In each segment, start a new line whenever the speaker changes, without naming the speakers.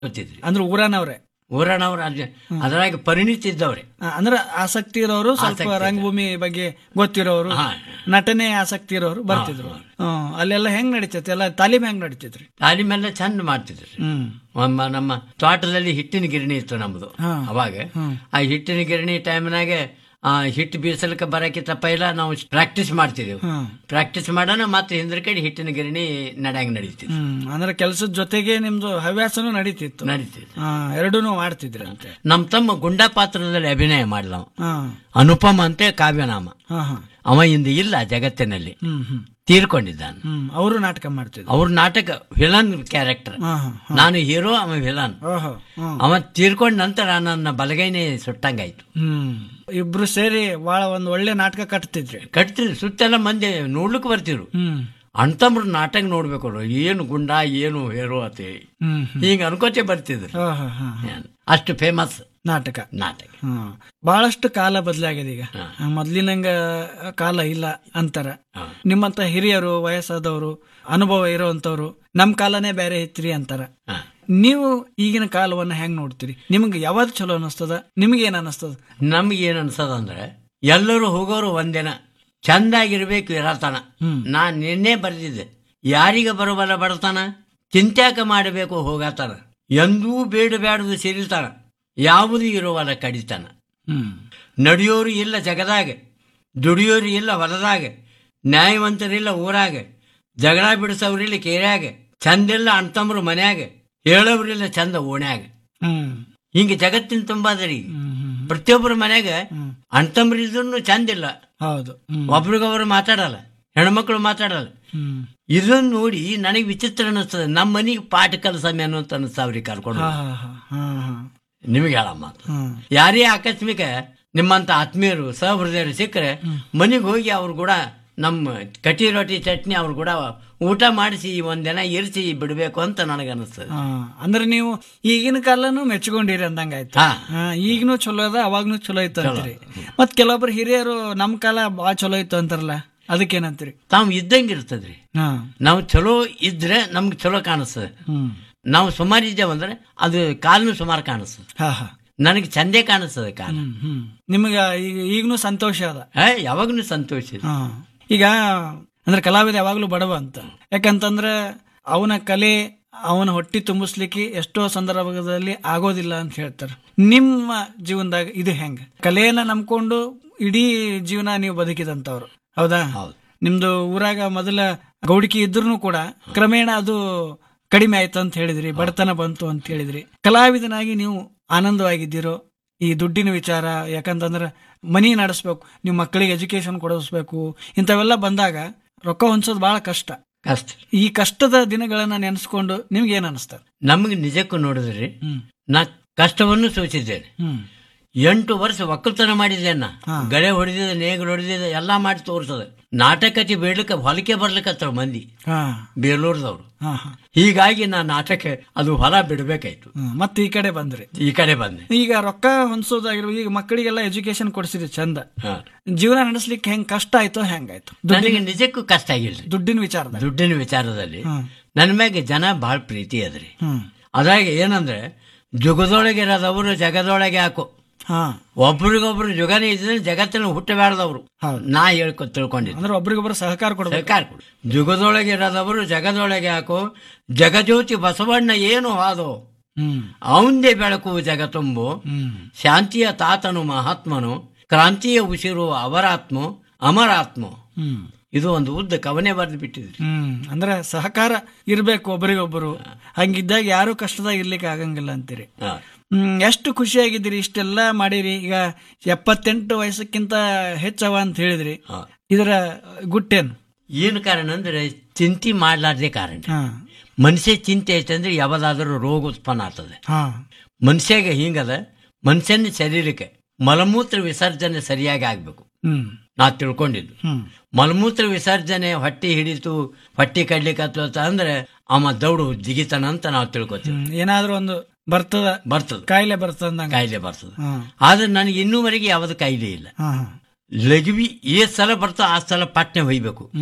ಗೊತ್ತಿದ್ರಿ
ಅಂದ್ರೆ ಊರನವ್ರೆ
ಊರನವ್ರು ಅದ್- ಅದ್ರಾಗ ಪರಿಣಿತಿ ಇದ್ದವ್ರೆ
ಆ, ಅಂದ್ರೆ ಆಸಕ್ತಿ ಇರೋರು ಸ್ವಲ್ಪ
ಆಸಕ್ತಿ
ರಂಗಭೂಮಿ ಬಗ್ಗೆ ಗೊತ್ತಿರೋರು
ಹಾ.
ನಟನೆ ಆಸಕ್ತಿ ಇರೋರು ಬರ್ತಿದ್ರು ಹ್ಮ್ ಅಲ್ಲೆಲ್ಲ ಹೆಂಗ್ ನಡೀತೈತಿ ಎಲ್ಲ ತಾಲೀಮ್ ಹೆಂಗ್ ನಡೀತೈತ್ರಿ
ತಾಲೀಮೆಲ್ಲ ಚಂದ ಮಾಡ್ತಿದ್ರಿ
ಹ್ಮ್
ನಮ್ಮ ನಮ್ಮ ತೋಟದಲ್ಲಿ ಹಿಟ್ಟಿನ ಗಿರಣಿ ಇತ್ತು ನಮ್ದು
ಹಾ.
ಅವಾಗ ಆ ಹಿಟ್ಟಿನ ಗಿರಣಿ ಟೈಮ್ನಾಗೆ ಆ ಹಿಟ್ಟು ಬೀಸಲಿಕ್ಕೆ ಬರಕ್ಕಿಂತ ಪೈಲ ನಾವು ಪ್ರಾಕ್ಟೀಸ್ ಮಾಡ್ತಿದ್ದೆವು
ಹ್ಮ್
ಪ್ರಾಕ್ಟೀಸ್ ಮಾಡೋಣ ಮತ್ತೆ ಹಿಂದ್ರ ಕಡೆ ಹಿಟ್ಟಿನ ಗಿರಣಿ ನಡ್ಯಾಂಗ ನಡೀತಿದ್ವಿ
ಹ್ಮ್ ಅಂದ್ರೆ ಕೆಲಸದ ಜೊತೆಗೆ ನಿಮ್ದು ಹವ್ಯಾಸನೂ ನಡೀತಿತ್ತು
ನಡೀತಿದ್ವಿ
ಹಾ ಎರಡೂನು ಮಾಡ್ತಿದ್ರಂತೆ
ನಮ್ಮ ತಮ್ಮ ಗುಂಡಾ ಪಾತ್ರದಲ್ಲಿ ಅಭಿನಯ ಮಾಡಿದವ
ಹಾ
ಅನುಪಮ ಅಂತ ಕಾವ್ಯನಾಮ
ಹಾ ಹಾ
ಅವ ಇಂದು ಇಲ್ಲ ಜಗತ್ತಿನಲ್ಲಿ
ಹ್ಮ್ ಹ್ಮ್
ತೀರ್ಕೊಂಡಿದ್ದಾನೆ
ಹ್ಮ್ ಅವರು ನಾಟಕ ಮಾಡ್ತಿದ್ರು
ಅವ್ರ ನಾಟಕ ವಿಲನ್ ಕ್ಯಾರೆಕ್ಟರ್
ಹಾ ಹಾ
ನಾನು ಹೀರೋ ಅವ ವಿಲನ್
ಓಹೋ ಹ್ಮ್
ಅವ ತೀರ್ಕೊಂಡ ನಂತರ ನನ್ನ ಬಲಗೈನೇ ಸುಟ್ಟಂಗಾಯ್ತು
ಹ್ಮ್ ಇಬ್ರು ಸೇರಿ ಬಹಳ ಒಂದ್ ಒಳ್ಳೆ ನಾಟಕ ಕಟ್ತಿದ್ರಿ
ಕಟ್ತಿದ್ರು ಸುತ್ತೆಲ್ಲ ಮಂದಿ ನೋಡ್ಲಿಕ್ಕೆ ಬರ್ತಿರು
ಹ್ಮ್
ಅಣ್ತಮ್ರ ನಾಟಕ ನೋಡ್ಬೇಕು ಅವ್ರು ಏನು ಗುಂಡ ಏನು ಹೇರೋ ಅತಿ
ಹ್ಮ್ ಹ್ಮ್
ಹಿಂಗ ಅನ್ಕೋತೆ ಬರ್ತಿದ್ರು
ಹಾ ಹಾ ಹಾ ಹಾ.
ಅಷ್ಟು ಫೇಮಸ್
ನಾಟಕ
ನಾಟಕ
ಹಾ ಬಹಳಷ್ಟು ಕಾಲ ಬದಲಾಗಿದೆ ಈಗ
ಹಾ.
ಮೊದ್ಲಿನಂಗ ಕಾಲ ಇಲ್ಲ ಅಂತಾರ
ಹಾ.
ನಿಮ್ಮಂತ ಹಿರಿಯರು ವಯಸ್ಸಾದವರು ಅನುಭವ ಇರುವಂತವ್ರು ನಮ್ ಕಾಲನೇ ಬೇರೆ ಇತ್ರಿ ಅಂತಾರ
ಹ.
ನೀವು ಈಗಿನ ಕಾಲವನ್ನ ಹೆಂಗ್ ನೋಡ್ತೀರಿ ನಿಮ್ಗೆ ಯಾವ್ದು ಚಲೋ ಅನಿಸ್ತದ ನಿಮ್ಗೆ ಏನ್ ಅನಿಸ್ತದ
ನಮ್ಗೆ ಏನ್ ಅನ್ಸದಂದ್ರೆ ಎಲ್ಲರೂ ಹೋಗೋರು ಒಂದಿನ ಚಂದಾಗಿರ್ಬೇಕು ಇರತನ
ಹ್ಮ್.
ನಾನ್ ನಿನ್ನೆ ಬರೆದಿದ್ದೆ ಯಾರಿಗೆ ಬರಬಲ್ಲ ಬಡತನ ಚಿಂತ್ಯಾಕ ಮಾಡಬೇಕು ಹೋಗತನ ಎಂದೂ ಬೇಡ ಬೇಡದು ಸಿರಿತಾನ ಯಾವುದು ಇರುವಲ್ಲ ಕಡಿತನ
ಹ್ಮ್
ನಡೆಯೋರು ಇಲ್ಲ ಜಗದಾಗ ದುಡಿಯೋರು ಇಲ್ಲ ಹೊಲದಾಗ ನ್ಯಾಯವಂತರಿಲ್ಲ ಊರಾಗ ಜಗಳ ಬಿಡಿಸೋರಿಲ್ಲ ಕೇರ್ಯಾಗ ಚಂದಿಲ್ಲ ಅಣ್ತಮ್ರು ಮನ್ಯಾಗ ಹೇಳೋರಿಲ್ಲ ಚಂದ ಓಣ್ಯಾಗ
ಹ್ಮ್
ಹಿಂಗೆ ಜಗತ್ತಿನ ತುಂಬಾದ್ರಿ
ಹ್ಮ್ ಹ್ಮ್
ಪ್ರತಿಯೊಬ್ಬರ ಮನ್ಯಾಗ
ಹ್ಮ್.
ಅಣ್ತಮ್ರಿದ್ರು ಚಂದಿಲ್ಲ
ಹೌದು ಹ್ಮ್
ಒಬ್ರಿಗೊಬ್ರು ಮಾತಾಡಲ್ಲ ಹೆಣ್ಮಕ್ಳು ಮಾತಾಡಲ್ಲ
ಹ್ಮ್
ಇದನ್ನ ನೋಡಿ ನನಗೆ ವಿಚಿತ್ರ ಅನಿಸ್ತದೆ ನಮ್ಮ ಮನೆಗೆ ಪಾಠ ಕಲಸಮೆ ಅನ್ನೋಂತ ಅನಿಸ್ತಾವ್ರಿ ಕರ್ಕೊಂಡು
ಹಾ ಹಾ ಹಾ ಹಾ ಹಾ
ನಿಮಗೆ ಹೇಳಮ್ಮ
ಹ್ಮ್
ಯಾರೇ ಆಕಸ್ಮಿಕ ನಿಮ್ಮಂತ ಆತ್ಮೀಯರು ಸಹೃದಯರು ಸಿಕ್ಕರೆ ಮನೆಗೆ ಹೋಗಿ ಅವ್ರು ಕೂಡ ನಮ್ಮ ಕಟಿ ರೊಟ್ಟಿ ಚಟ್ನಿ ಅವ್ರು ಕೂಡ ಊಟ ಮಾಡಿಸಿ ಒಂದಿನ ಇರಿಸಿ ಬಿಡಬೇಕು ಅಂತ ನನಗನ್ನಿಸ್ತದೆ
ಹಾ ಅಂದ್ರೆ ನೀವು ಈಗಿನ ಕಾಲನು ಮೆಚ್ಕೊಂಡಿರಿ ಅಂದಂಗಾಯ್ತು
ಹಾ.
ಹಾ, ಈಗಿನೂ ಚಲೋ ಅದ ಅವಾಗ್ನು ಚಲೋ ಇತ್ತು ಅಂತೀರಿ ಮತ್ ಕೆಲವೊಬ್ರು ಹಿರಿಯರು ನಮ್ ಕಾಲ ಬಾಳ ಚಲೋ ಇತ್ತು ಅಂತಾರಲ್ಲ ಅದಕ್ಕೇನಂತೀರಿ
ತಾವು ಇದ್ದಂಗೆ ಇರ್ತದ್ರಿ
ಹಾ
ನಾವು ಚಲೋ ಇದ್ರೆ ನಮ್ಗೆ ಚಲೋ ಕಾಣಿಸ್ತದೆ
ಹ್ಮ್
ನಾವು ಸುಮಾರು ಇದ್ದೇವಂದ್ರೆ ಅದು ಕಾಲನು ಸುಮಾರು ಕಾಣಿಸ್ತದೆ
ಹಾ ಹಾ
ನನಗೆ ಚಂದೇ ಕಾಣಿಸ್ತದೆ ಕಾಲ
ಹ್ಮ್ ಹ್ಮ್ ನಿಮ್ಗ ಈಗ ಈಗನು ಸಂತೋಷ ಅದ
ಏ ಯಾವಾಗಲೂ ಸಂತೋಷ ಇದೆ.
ಹಾ ಈಗ ಅಂದ್ರೆ ಕಲಾವಿದ ಯಾವಾಗ್ಲೂ ಬಡವ ಅಂತ ಯಾಕಂತಂದ್ರೆ ಅವನ ಕಲೆ ಅವನ ಹೊಟ್ಟಿ ತುಂಬಿಸ್ಲಿಕ್ಕೆ ಎಷ್ಟೋ ಸಂದರ್ಭದಲ್ಲಿ ಆಗೋದಿಲ್ಲ ಅಂತ ಹೇಳ್ತಾರೆ ನಿಮ್ಮ ಜೀವನದಾಗ ಇದು ಹೆಂಗ ಕಲೆಯನ್ನ ನಂಬ್ಕೊಂಡು ಇಡೀ ಜೀವನ ನೀವು ಬದುಕಿದಂತವ್ರು ಹೌದಾ
ಹೌದು
ನಿಮ್ದು ಊರಾಗ ಮೊದಲ ಗೌಡಿಕೆ ಇದ್ರೂ ಕೂಡ ಕ್ರಮೇಣ ಅದು ಕಡಿಮೆ ಆಯ್ತು ಅಂತ ಹೇಳಿದ್ರಿ ಬಡತನ ಬಂತು ಅಂತ ಹೇಳಿದ್ರಿ ಕಲಾವಿದನಾಗಿ ನೀವು ಆನಂದವಾಗಿದ್ದೀರೋ ಈ ದುಡ್ಡಿನ ವಿಚಾರ ಯಾಕಂತಂದ್ರೆ ಮನಿ ನಡೆಸ್ಬೇಕು ನಿಮ್ಮ ಮಕ್ಕಳಿಗೆ ಎಜುಕೇಶನ್ ಕೊಡಿಸ್ಬೇಕು ಇಂಥವೆಲ್ಲ ಬಂದಾಗ ರೊಕ್ಕ ಹೊಂದೋದು ಬಹಳ ಕಷ್ಟ
ಕಷ್ಟ
ಈ ಕಷ್ಟದ ದಿನಗಳನ್ನ ನೆನೆಸ್ಕೊಂಡು ನಿಮ್ಗೆ ಏನ್ ಅನಿಸ್ತದೆ
ನಮಗೆ ನಿಜಕ್ಕೂ ನೋಡಿದ್ರಿ
ಹ್ಮ್
ನಾ ಕಷ್ಟವನ್ನು ಸೂಚಿದ್ದೇನೆ
ಹ್ಮ್
ಎಂಟು ವರ್ಷ ಒಕ್ಕಲ್ತನ ಮಾಡಿದ್ದೆ ನಾ
ಹಾ.
ಗಳೆ ಹೊಡೆದಿದೆ ನೇಗ್ಲು ಹೊಡೆದಿದೆ ಎಲ್ಲಾ ಮಾಡಿ ತೋರ್ಸದೆ ನಾಟಕಕ್ಕೆ ಬೇಡಲಿಕ್ಕೆ ಹೊಲಕ್ಕೆ ಬರ್ಲಿಕ್ಕತ್ರ ಮಂದಿ
ಹಾ
ಬೇಲೂರ್ದವ್ರು
ಹಾ ಹಾ
ಹೀಗಾಗಿ ನಾ ನಾಟಕ ಅದು ಹೊಲ ಬಿಡಬೇಕಾಯ್ತು
ಹ್ಮ್. ಮತ್ತೆ ಈ ಕಡೆ ಬಂದ್ರಿ
ಈ ಕಡೆ ಬಂದೆ
ಈಗ ರೊಕ್ಕ ಹೊಂದೋದಾಗಿರ್ಬೋದು ಈಗ ಮಕ್ಕಳಿಗೆಲ್ಲ ಎಜುಕೇಶನ್ ಕೊಡಿಸಿರಿ ಚಂದ
ಹಾ.
ಜೀವನ ನಡೆಸ್ಲಿಕ್ಕೆ ಹೆಂಗ್ ಕಷ್ಟ ಆಯ್ತೋ ಹೆಂಗಾಯ್ತು
ನನಗೆ ನಿಜಕ್ಕೂ ಕಷ್ಟ ಆಗಿಲ್ರಿ
ದುಡ್ಡಿನ ವಿಚಾರದಾಗ
ದುಡ್ಡಿನ ವಿಚಾರದಲ್ಲಿ
ಹ್ಮ್
ನನ್ನ ಮ್ಯಾಗೆ ಜನ ಬಹಳ ಪ್ರೀತಿ ಅದ್ರಿ
ಹ್ಮ್
ಅದ್ರಾಗ ಏನಂದ್ರೆ ಜುಗದೊಳಗೆ ಇರೋದವರು ಜಗದೊಳಗೆ ಹಾಕು
ಹಾ
ಒಬ್ರಿಗೊಬ್ರು ಜುಗನೇ ಇದ್ರೆ ಜಗತ್ತಿನ ಹುಟ್ಟಬೇಡದವ್ರು
ಹೌದು
ನಾ ಹೇಳ್ಕೊ ತಿಳ್ಕೊಂಡಿದ್ದೆ
ಅಂದ್ರೆ ಒಬ್ರಿಗೊಬ್ರು ಸಹಕಾರ ಕೊಡ್ಬೇಕು
ಸರ್ಕಾರ ಕೊಡು ಜುಗದೊಳಗೆ ಇರೋದವರು ಜಗದೊಳಗೆ ಹಾಕು ಜಗಜ್ಯೋತಿ ಬಸವಣ್ಣ ಏನು ಹಾದು
ಹ್ಮ್
ಅವಂದೇ ಬೆಳಕು ಜಗತ್ತುಂಬು
ಹ್ಮ್
ಶಾಂತಿಯ ತಾತನು ಮಹಾತ್ಮನು ಕ್ರಾಂತಿಯ ಉಸಿರು ಅವರಾತ್ಮ ಅಮರಾತ್ಮ
ಹ್ಮ್
ಇದು ಒಂದು ಉದ್ದ ಕವನೆ ಬರೆದು ಬಿಟ್ಟಿದ್ರಿ
ಹ್ಮ್ ಅಂದ್ರೆ ಸಹಕಾರ ಇರ್ಬೇಕು ಒಬ್ರಿಗೊಬ್ಬರು ಹಂಗಿದ್ದಾಗ ಯಾರು ಕಷ್ಟದಾಗ ಇರ್ಲಿಕ್ಕೆ ಆಗಂಗಿಲ್ಲ ಅಂತೀರಿ
ಹಾ.
ಹ್ಮ್ ಎಷ್ಟು ಖುಷಿಯಾಗಿದ್ದೀರಿ ಇಷ್ಟೆಲ್ಲ ಮಾಡಿರಿ ಈಗ ಎಪ್ಪತ್ತೆಂಟು ವಯಸ್ಸಕ್ಕಿಂತ ಹೆಚ್ಚವ ಅಂತ ಹೇಳಿದ್ರಿ
ಹಾ.
ಇದರ ಗುಟ್ಟೇನು
ಏನು ಕಾರಣ ಅಂದ್ರೆ ಚಿಂತೆ ಮಾಡ್ಲಾರ್ದೆ ಕಾರಣ
ಹಾ
ಮನುಷ್ಯ ಚಿಂತೆ ಐತಂದ್ರೆ ಯಾವ್ದಾದ್ರೂ ರೋಗ ಉತ್ಪನ್ನ ಆಗ್ತದೆ
ಹಾ
ಮನುಷ್ಯಗೆ ಹಿಂಗದ ಮನುಷ್ಯನ ಶರೀರಕ್ಕೆ ಮಲಮೂತ್ರ ವಿಸರ್ಜನೆ ಸರಿಯಾಗಿ ಆಗ್ಬೇಕು
ಹ್ಮ್
ನಾ ತಿಳ್ಕೊಂಡಿದ್ದು
ಹ್ಮ್
ಮಲಮೂತ್ರ ವಿಸರ್ಜನೆ ಹೊಟ್ಟಿ ಹಿಡಿತು ಹೊಟ್ಟಿ ಕಡ್ಲಿಕ್ಕೆ ಹತ್ತುತ್ತ ಅಂದ್ರೆ ಅವ ದೌಡು ಜಿಗಿತಾನ ಅಂತ ನಾವು ತಿಳ್ಕೊತೀವಿ
ಹ್ಮ್ ಏನಾದ್ರೂ ಒಂದು ಬರ್ತದ
ಬರ್ತದ
ಕಾಯಿಲೆ ಬರ್ತದ
ಕಾಯಿಲೆ ಬರ್ತದ
ಹಾ
ಆದ್ರೆ ನನಗೆ ಇನ್ನೂವರೆಗೆ ಯಾವ್ದು ಕಾಯಿಲೆ ಇಲ್ಲ
ಹಾ ಹಾ
ಲಘವಿ ಏ ಸಲ ಬರ್ತೋ ಆ ಸಲ ಪಟ್ನೆ ಹೊಯ್ಬೇಕು
ಹ್ಮ್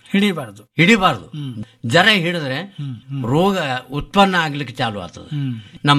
ಹಿಡಿಬಾರ್ದು
ಹಿಡಿಬಾರ್ದು ಜರ ಹಿಡಿದ್ರೆ ರೋಗ ಉತ್ಪನ್ನ ಆಗ್ಲಿಕ್ಕೆ ಚಾಲು ಆಗ್ತದೆ
ಹ್ಮ್
ನಮ್ಮ